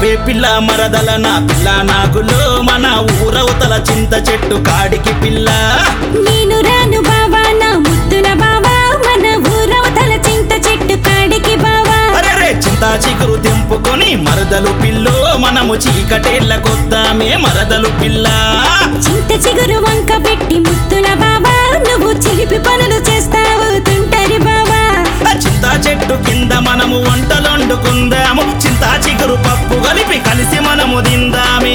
రావే పిల్ల మరదల నా పిల్ల నాగులో మన ఊరవతల చింత చెట్టు కాడికి పిల్ల నేను రాను బావా నా ముద్దుల బావా మన ఊరవతల చింత చెట్టు కాడికి బావా అరే చింతా చిగురు తెంపుకొని మరదలు పిల్లో మనము చీకటేళ్ళ కొద్దామే మరదలు పిల్ల చింత చిగురు వంక పెట్టి ముద్దుల బావా నువ్వు చిలిపి పనులు చేస్తావు తుంటరి బావా ఆ చింతా చెట్టు కింద మనము వంటలొండుకుందాము చింతా చిగురు పప్పు కలిపి కలిసి మనము తిందామే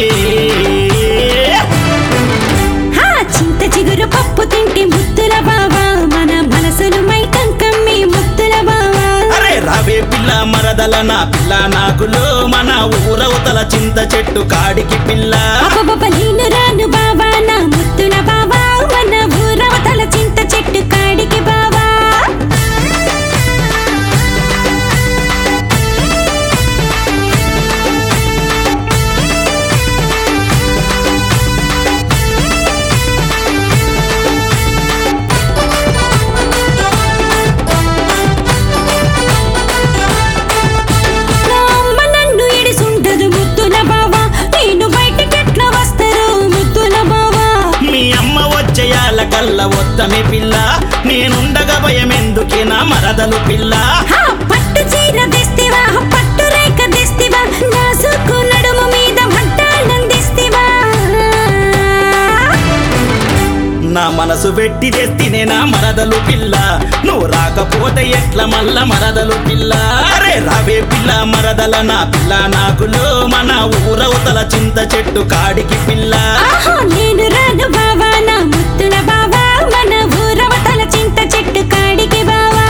హా చింత చిగురు పప్పు తింటే ముద్దుల బావా మన మనసులు మైకం కమ్మి ముద్దుల బావా అరే రావే పిల్ల మరదల నా పిల్ల నాకులో మన ఊరవతల చింత చెట్టు కాడికి పిల్ల అబ్బబ్బబ్బ నేను రాను బావా నా ముద్దుల బావా మన ఊరవతల చింత చెట్టు కాడికి బావా నా అమ్మ నన్ను ఎడిసుంటదు ముద్దుల బావా నేను బయటకెట్లా వస్తారు ముద్దుల బావా మీ అమ్మ వచ్చేయాల కల్ల వద్దమే పిల్ల నేనుండగా భయమెందుకే నా మరదలు పిల్ల హా పట్టు చీర తెస్తివా పట్టు రేఖ తెస్తివా నా సుక్కు నడుము మీద మట్టాన్నం తెస్తివా నా మనసు పెట్టి తెస్తినే నా మరదలు పిల్ల నువ్వు రాకపోతే ఎట్ల మల్ల మరదలు పిల్ల అరే రావే పిల్ల మరదల నా పిల్ల నాకులో మన ఊరవతల చింత చెట్టు కాడికి పిల్ల ఆహా నేను రాను బావా నా ముద్దుల బావా మన ఊరవతల చింత చెట్టు కాడికి బావా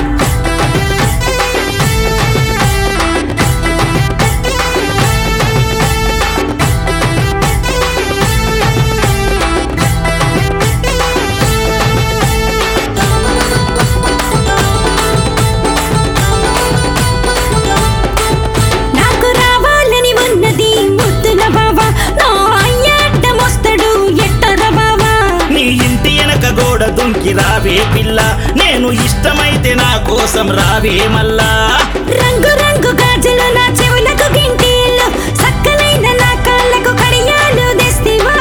నాకు రావాలని ఉన్నది ముద్దుల బావా నా అయ్యాట మోస్తడు ఎట్టర బావా నీ ఇంటి వెనక గోడ దుంకి రావే పిల్ల నేను ఇష్టమైతే నా కోసం రావే మల్లా రంగు రంగు గాజులు నా చెవులకు గింటీలు సక్కలైన నా కాళ్ళకు కడియాలు తెస్తివా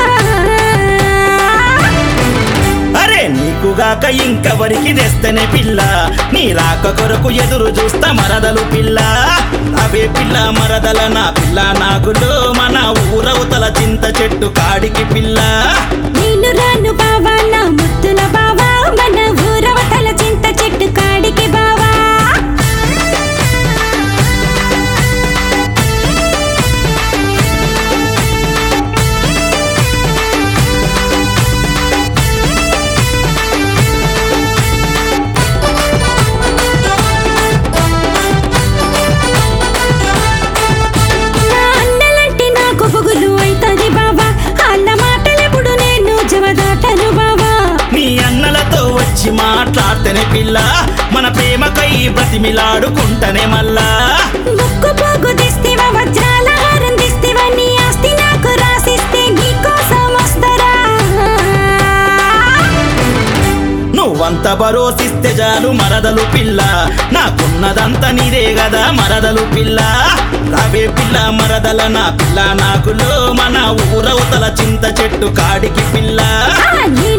అరే నీకుగాక ఇంకెవరికి తెస్తనే పిల్ల నీ రాక కొరకు ఎదురు చూస్తా మరదలు పిల్ల అవే పిల్ల మరదల నా పిల్ల నాగులో మన ఊరవతల చింత చెట్టు కాడికి పిల్ల నేను రాను బావా నా ముద్దుల బావా మన ఊరవతల చింత చెట్టు కాడికి బావా నా అన్నలంటే నాకు పొగులు అయితది బావా అన్న మాటలెప్పుడు నేను జవదాటను బావా నీ అన్నలతో వచ్చి మాట్లాడితేనే పిల్ల మన ప్రేమకై బ్రతిమిలాడుకుంటనే మల్లా ముక్కు పోగు తెస్తివా వజ్రాల హారం తెస్తివా నీ ఆస్తి నాకు రాసిస్తే నీ కోసం వస్తారా నువ్వంత భరోసిస్తే చాలు మరదలు పిల్ల నాకున్నదంతా నీదే కదా మరదలు పిల్ల రావే పిల్ల మరదల నా పిల్ల నాకులో మన ఊరవతల చింత చెట్టు కాడికి పిల్ల ఆ, నేను